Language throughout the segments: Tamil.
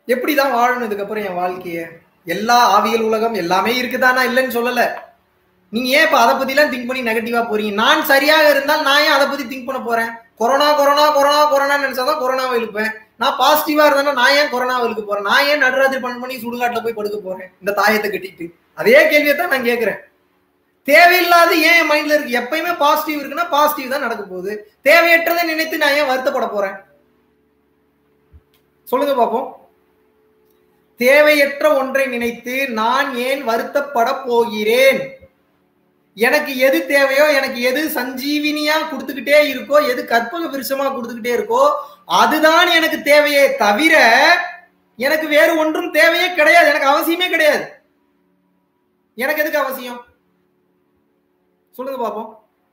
எப்படிதான் வாழணும் இதுக்கப்புறம் என் வாழ்க்கைய எல்லா ஆவியல் உலகம் எல்லாமே இருக்குதானா இல்லைன்னு சொல்லல நீங்க ஏன் இப்ப அதை பத்தி எல்லாம் திங்க் பண்ணி நெகட்டிவா போறீங்க நான் சரியாக இருந்தால் நான் ஏன் அதை பத்தி திங்க் பண்ண போறேன் கொரோனா கொரோனா கொரோனா கொரோனா நினைச்சாதான் கொரோனாவை இழுப்பேன் நான் பாசிட்டிவா இருந்தா நான் ஏன் கொரோனாவை இழுக்க போறேன் நான் ஏன் நடுராத்திரி பண்ண பண்ணி சுடுகாட்டுல போய் படுக்க போறேன் இந்த தாயத்தை கட்டிட்டு அதே கேள்வியை தான் நான் கேட்கிறேன் தேவையில்லாத ஏன் என் மைண்ட்ல இருக்கு எப்பயுமே பாசிட்டிவ் இருக்குன்னா பாசிட்டிவ் தான் நடக்க போகுது தேவையற்றதை நினைத்து நான் ஏன் வருத்தப்பட போறேன் சொல்லுங்க பாப்போம் தேவையற்ற ஒன்றை நினைத்து நான் ஏன் வருத்தப்பட போகிறேன் எனக்கு எது தேவையோ எனக்கு எது சஞ்சீவினியா கொடுத்துக்கிட்டே இருக்கோ எது கற்பக விருஷமா கொடுத்துக்கிட்டே இருக்கோ அதுதான் எனக்கு தேவையே தவிர எனக்கு வேறு ஒன்றும் தேவையே கிடையாது எனக்கு அவசியமே கிடையாது எனக்கு எதுக்கு அவசியம் சொல்லுங்க பாப்போம்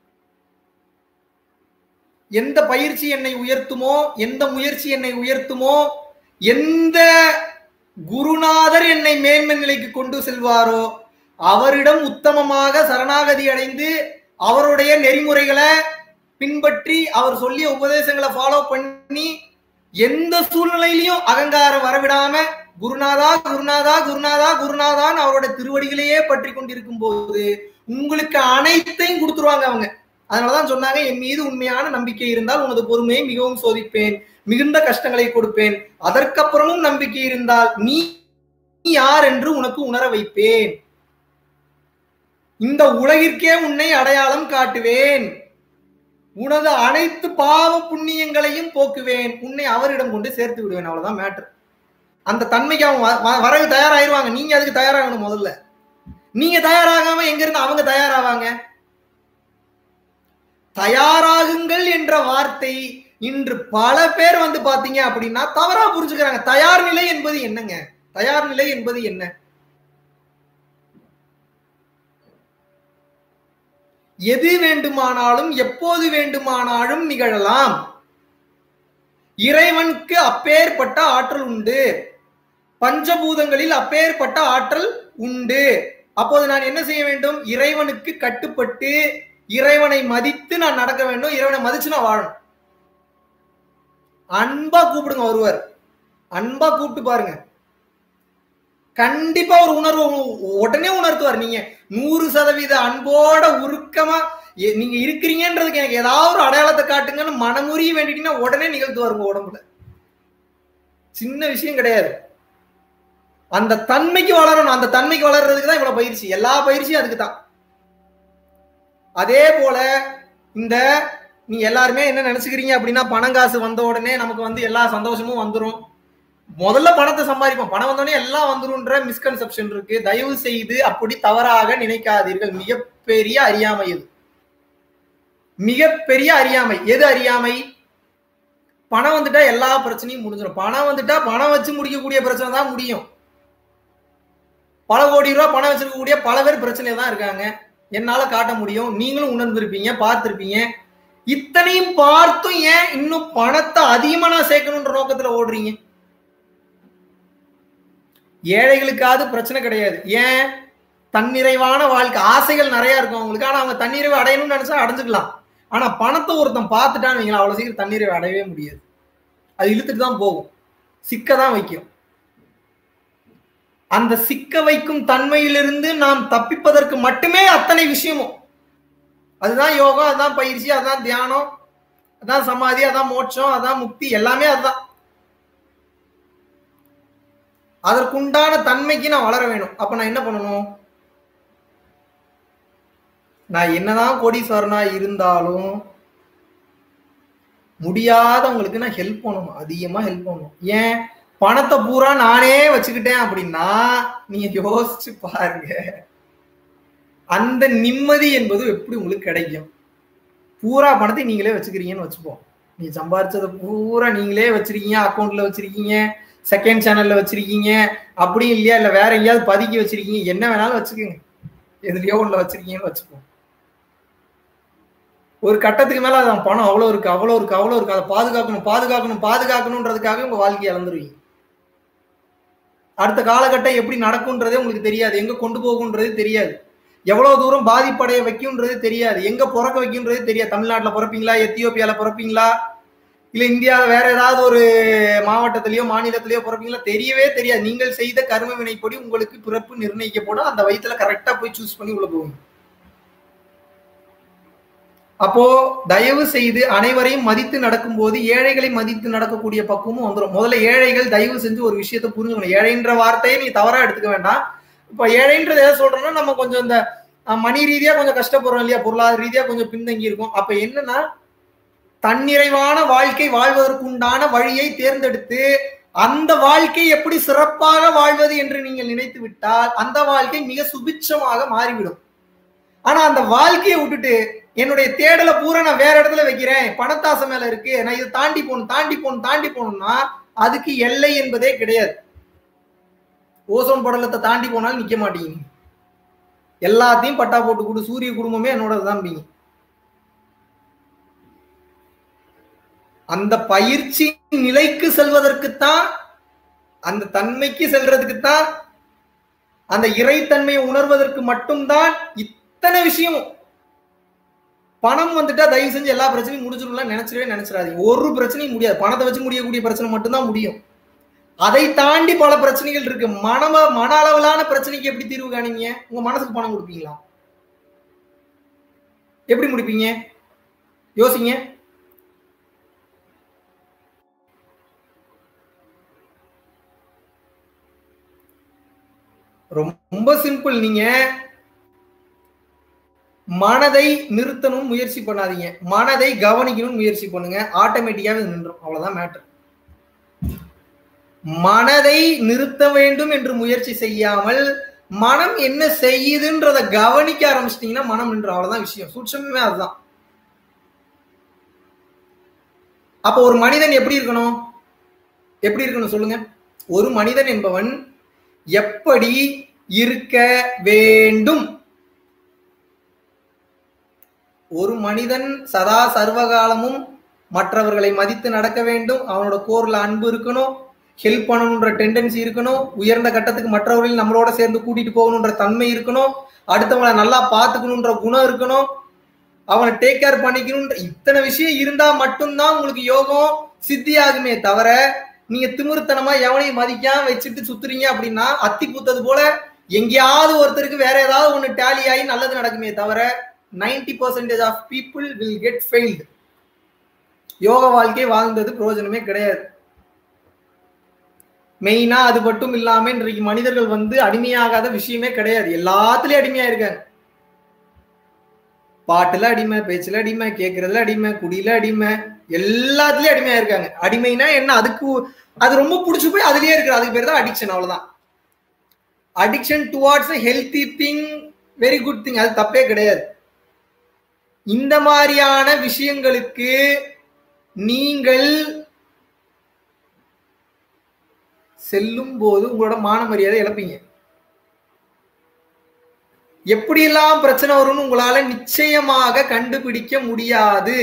எந்த பயிற்சி என்னை உயர்த்துமோ எந்த முயற்சி என்னை உயர்த்துமோ எந்த குருநாதர் என்னை மேன்மை நிலைக்கு கொண்டு செல்வாரோ அவரிடம் உத்தமமாக சரணாகதி அடைந்து அவருடைய நெறிமுறைகளை பின்பற்றி அவர் சொல்லிய உபதேசங்களை ஃபாலோ பண்ணி எந்த சூழ்நிலையிலையும் அகங்காரம் வரவிடாம குருநாதா குருநாதா குருநாதா குருநாதான்னு அவரோட திருவடிகளையே பற்றி கொண்டிருக்கும் போது உங்களுக்கு அனைத்தையும் கொடுத்துருவாங்க அவங்க அதனாலதான் சொன்னாங்க என் மீது உண்மையான நம்பிக்கை இருந்தால் உனது பொறுமையை மிகவும் சோதிப்பேன் மிகுந்த கஷ்டங்களை கொடுப்பேன் அதற்கப்புறமும் நம்பிக்கை இருந்தால் நீ யார் என்று உனக்கு உணர வைப்பேன் இந்த உலகிற்கே உன்னை அடையாளம் காட்டுவேன் உனது அனைத்து பாவ புண்ணியங்களையும் போக்குவேன் உன்னை அவரிடம் கொண்டு சேர்த்து விடுவேன் அவ்வளவுதான் மேட்ரு அந்த தன்மைக்கு அவங்க வரவு தயாராயிருவாங்க நீங்க அதுக்கு தயாராகணும் முதல்ல நீங்க தயாராகாம எங்க இருந்து அவங்க தயாராவாங்க தயாராகுங்கள் என்ற வார்த்தை இன்று பல பேர் வந்து பாத்தீங்க அப்படின்னா தவறா புரிஞ்சுக்கிறாங்க தயார் நிலை என்பது என்னங்க தயார் நிலை என்பது என்ன எது வேண்டுமானாலும் எப்போது வேண்டுமானாலும் நிகழலாம் இறைவனுக்கு அப்பேற்பட்ட ஆற்றல் உண்டு பஞ்சபூதங்களில் அப்பேற்பட்ட ஆற்றல் உண்டு அப்போது நான் என்ன செய்ய வேண்டும் இறைவனுக்கு கட்டுப்பட்டு இறைவனை மதித்து நான் நடக்க வேண்டும் இறைவனை மதிச்சு நான் வாழணும் அன்பா கூப்பிடுங்க ஒருவர் அன்பா கூப்பிட்டு பாருங்க கண்டிப்பா ஒரு உணர்வு உடனே உணர்த்துவார் நீங்க நூறு சதவீத அன்போட உருக்கமா நீங்க இருக்கிறீங்கன்றதுக்கு எனக்கு ஏதாவது ஒரு அடையாளத்தை காட்டுங்கன்னு மனமுறிய வேண்டிட்டீங்கன்னா உடனே நிகழ்த்துவார் உங்க உடம்புல சின்ன விஷயம் கிடையாது அந்த தன்மைக்கு வளரணும் அந்த தன்மைக்கு வளர்றதுக்கு தான் இவ்வளவு பயிற்சி எல்லா பயிற்சியும் அதுக்கு தான் அதே போல இந்த நீ எல்லாருமே என்ன நினைச்சுக்கிறீங்க அப்படின்னா பணம் காசு வந்த உடனே நமக்கு வந்து எல்லா சந்தோஷமும் வந்துடும் முதல்ல பணத்தை சம்பாதிப்போம் பணம் வந்தோடனே எல்லாம் வந்துருன்ற மிஸ்கன்செப்ஷன் இருக்கு தயவு செய்து அப்படி தவறாக நினைக்காதீர்கள் மிகப்பெரிய அறியாமை இது மிகப்பெரிய அறியாமை எது அறியாமை பணம் வந்துட்டா எல்லா பிரச்சனையும் முடிஞ்சிடும் பணம் வந்துட்டா பணம் வச்சு முடிக்கக்கூடிய பிரச்சனை தான் முடியும் பல கோடி ரூபாய் பணம் வச்சிருக்கக்கூடிய பல பேர் பிரச்சனை தான் இருக்காங்க என்னால காட்ட முடியும் நீங்களும் உணர்ந்திருப்பீங்க பார்த்திருப்பீங்க இத்தனையும் பார்த்தும் ஏன் இன்னும் பணத்தை அதிகமா நான் சேர்க்கணுன்ற நோக்கத்துல ஓடுறீங்க ஏழைகளுக்காவது பிரச்சனை கிடையாது ஏன் தன்னிறைவான வாழ்க்கை ஆசைகள் நிறைய இருக்கும் அவங்களுக்கு ஆனா அவங்க தன்னிறைவு அடையணும்னு நினைச்சா அடைஞ்சுக்கலாம் ஆனா பணத்தை ஒருத்தன் பார்த்துட்டான்னு வைங்களா அவ்வளவு சீக்கிரம் தன்னிறைவு அடையவே முடியாது அது இழுத்துட்டு தான் போகும் சிக்க தான் வைக்கும் அந்த சிக்க வைக்கும் தன்மையிலிருந்து நாம் தப்பிப்பதற்கு மட்டுமே அத்தனை விஷயமும் அதுதான் யோகம் அதுதான் பயிற்சி அதுதான் தியானம் அதான் சமாதி அதான் மோட்சம் அதான் முக்தி எல்லாமே அதுதான் அதற்குண்டான தன்மைக்கு நான் வளர வேணும் அப்ப நான் என்ன பண்ணணும் நான் என்னதான் கோடீஸ்வரனா இருந்தாலும் முடியாதவங்களுக்கு நான் ஹெல்ப் பண்ணணும் அதிகமா ஹெல்ப் பண்ணணும் ஏன் பணத்தை பூரா நானே வச்சுக்கிட்டேன் அப்படின்னா நீங்க யோசிச்சு பாருங்க அந்த நிம்மதி என்பது எப்படி உங்களுக்கு கிடைக்கும் பூரா பணத்தை நீங்களே வச்சுக்கிறீங்கன்னு வச்சுப்போம் நீ சம்பாரிச்சதை பூரா நீங்களே வச்சிருக்கீங்க அக்கௌண்ட்ல வச்சிருக்கீங்க செகண்ட் சேனல்ல வச்சிருக்கீங்க அப்படி இல்லையா இல்ல வேற எங்கேயாவது பதுக்கி வச்சிருக்கீங்க என்ன வேணாலும் வச்சுக்கோங்க எதுலயோ ஒண்ணுல வச்சிருக்கீங்கன்னு வச்சுப்போம் ஒரு கட்டத்துக்கு மேல அதான் பணம் அவ்வளோ இருக்கு அவ்வளோ இருக்கு அவ்வளோ இருக்கு அதை பாதுகாக்கணும் பாதுகாக்கணும் பாதுகாக்கணுன்றதுக்காக உங்க வாழ்க்கையை இழந்துருவீங்க அடுத்த காலகட்டம் எப்படி நடக்கும்ன்றதே உங்களுக்கு தெரியாது எங்க கொண்டு போகுன்றது தெரியாது எவ்வளவு தூரம் பாதிப்படைய வைக்கும்ன்றது தெரியாது எங்க பிறக்க வைக்கும்ன்றது தெரியாது தமிழ்நாட்டுல பிறப்பீங்களா எத்தியோப்பியால பிறப்பீங்களா இல்ல இந்தியாவில் வேற ஏதாவது ஒரு மாவட்டத்திலயோ மாநிலத்திலயோ பிறப்பீங்களா தெரியவே தெரியாது நீங்கள் செய்த கர்ம வினைப்படி உங்களுக்கு பிறப்பு நிர்ணயிக்கப்படும் அந்த வயிற்றுல கரெக்டா போய் சூஸ் பண்ணி உள்ள போவீங்க அப்போ தயவு செய்து அனைவரையும் மதித்து நடக்கும்போது ஏழைகளை மதித்து நடக்கக்கூடிய பக்குவமும் வந்துடும் முதல்ல ஏழைகள் தயவு செஞ்சு ஒரு விஷயத்த புரிஞ்சுக்கணும் ஏழைன்ற வார்த்தையை நீ தவறா எடுத்துக்க வேண்டாம் இப்ப ஏழைன்றது எதை சொல்றோம்னா நம்ம கொஞ்சம் இந்த மணி ரீதியா கொஞ்சம் கஷ்டப்படுறோம் இல்லையா பொருளாதார ரீதியா கொஞ்சம் பின்தங்கி இருக்கும் அப்ப என்னன்னா தன்னிறைவான வாழ்க்கை வாழ்வதற்கு உண்டான வழியை தேர்ந்தெடுத்து அந்த வாழ்க்கை எப்படி சிறப்பாக வாழ்வது என்று நீங்கள் நினைத்து விட்டால் அந்த வாழ்க்கை மிக சுபிட்சமாக மாறிவிடும் ஆனா அந்த வாழ்க்கையை விட்டுட்டு என்னுடைய தேடலை பூரா நான் வேற இடத்துல வைக்கிறேன் பணத்தாசை மேல இருக்கு நான் இதை தாண்டி போகணும் தாண்டி போகணும் தாண்டி போகணும்னா அதுக்கு எல்லை என்பதே கிடையாது ஓசோன் படலத்தை தாண்டி போனாலும் நிக்க மாட்டீங்க எல்லாத்தையும் பட்டா போட்டு கொடு சூரிய குடும்பமே என்னோட தான் அந்த பயிற்சி நிலைக்கு செல்வதற்குத்தான் அந்த தன்மைக்கு செல்றதுக்கு தான் அந்த இறைத்தன்மையை உணர்வதற்கு மட்டும்தான் இத்தனை விஷயமும் பணம் வந்துட்டா தயவு செஞ்சு எல்லா பிரச்சனையும் முடிச்சிடலாம் நினைச்சிடவே நினைச்சிடாதீங்க ஒரு பிரச்சனையும் முடியாது பணத்தை வச்சு முடியக்கூடிய பிரச்சனை மட்டும்தான் முடியும் அதை தாண்டி பல பிரச்சனைகள் இருக்கு மனம மன அளவிலான பிரச்சனைக்கு எப்படி தீர்வு காணீங்க உங்க மனசுக்கு பணம் கொடுப்பீங்களா எப்படி முடிப்பீங்க யோசிங்க ரொம்ப சிம்பிள் நீங்க மனதை நிறுத்தணும் முயற்சி பண்ணாதீங்க மனதை கவனிக்கணும் முயற்சி பண்ணுங்க ஆட்டோமேட்டிக்காவே நின்றும் அவ்வளவுதான் மேட்டர் மனதை நிறுத்த வேண்டும் என்று முயற்சி செய்யாமல் மனம் என்ன செய்யுதுன்றத கவனிக்க ஆரம்பிச்சிட்டீங்கன்னா மனம் நின்று அவ்வளவுதான் விஷயம் சூட்சமே அதுதான் அப்ப ஒரு மனிதன் எப்படி இருக்கணும் எப்படி இருக்கணும் சொல்லுங்க ஒரு மனிதன் என்பவன் எப்படி இருக்க வேண்டும் ஒரு மனிதன் சதா சர்வகாலமும் மற்றவர்களை மதித்து நடக்க வேண்டும் அவனோட கோர்ல அன்பு இருக்கணும் ஹெல்ப் பண்ணணுன்ற டெண்டன்சி இருக்கணும் உயர்ந்த கட்டத்துக்கு மற்றவர்கள் நம்மளோட சேர்ந்து கூட்டிட்டு போகணுன்ற தன்மை இருக்கணும் அடுத்தவங்களை நல்லா பார்த்துக்கணுன்ற குணம் இருக்கணும் அவனை டேக் கேர் பண்ணிக்கணுன்ற இத்தனை விஷயம் இருந்தா மட்டும்தான் உங்களுக்கு யோகம் சித்தி ஆகுமே தவிர நீங்க திமிருத்தனமா எவனையும் மதிக்காம வச்சுட்டு சுத்துறீங்க அப்படின்னா அத்தி பூத்தது போல எங்கேயாவது ஒருத்தருக்கு வேற ஏதாவது ஒண்ணு டேலி ஆகி நல்லது நடக்குமே தவிர ninety percentage of people will get failed யோக வாழ்க்கை வாழ்ந்தது பிரயோஜனமே கிடையாது மெயினா அது மட்டும் இல்லாம இன்றைக்கு மனிதர்கள் வந்து அடிமையாகாத விஷயமே கிடையாது எல்லாத்துலயும் அடிமையா இருக்காங்க பாட்டுல அடிமை பேச்சுல அடிமை கேட்கறதுல அடிமை குடியில அடிமை எல்லாத்துலயும் அடிமையா இருக்காங்க அடிமைனா என்ன அதுக்கு அது ரொம்ப பிடிச்சி போய் அதுலயே இருக்கு அதுக்கு பேர் தான் அடிக்ஷன் அவ்வளவுதான் addiction towards healthy thing very good thing அது தப்பே கிடையாது இந்த மாதிரியான விஷயங்களுக்கு நீங்கள் செல்லும் போது உங்களோட மான மரியாதை இழப்பீங்க எப்படியெல்லாம் பிரச்சனை வரும்னு உங்களால நிச்சயமாக கண்டுபிடிக்க முடியாது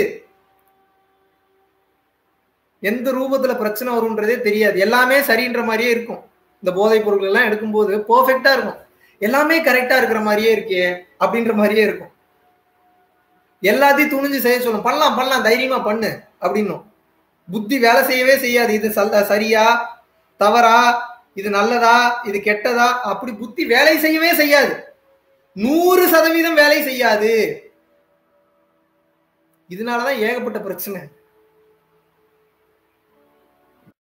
எந்த ரூபத்துல பிரச்சனை வரும்ன்றதே தெரியாது எல்லாமே சரின்ற மாதிரியே இருக்கும் இந்த போதைப் பொருட்கள் எல்லாம் எடுக்கும்போது பெர்ஃபெக்டா இருக்கும் எல்லாமே கரெக்டா இருக்கிற மாதிரியே இருக்கே அப்படின்ற மாதிரியே இருக்கும் எல்லாத்தையும் துணிஞ்சு செய்ய சொல்லும் பண்ணலாம் பண்ணலாம் தைரியமா பண்ணு அப்படின்னும் புத்தி வேலை செய்யவே செய்யாது இது சரியா தவறா இது நல்லதா இது கெட்டதா அப்படி புத்தி வேலை செய்யவே செய்யாது நூறு சதவீதம் வேலை செய்யாது இதனாலதான் ஏகப்பட்ட பிரச்சனை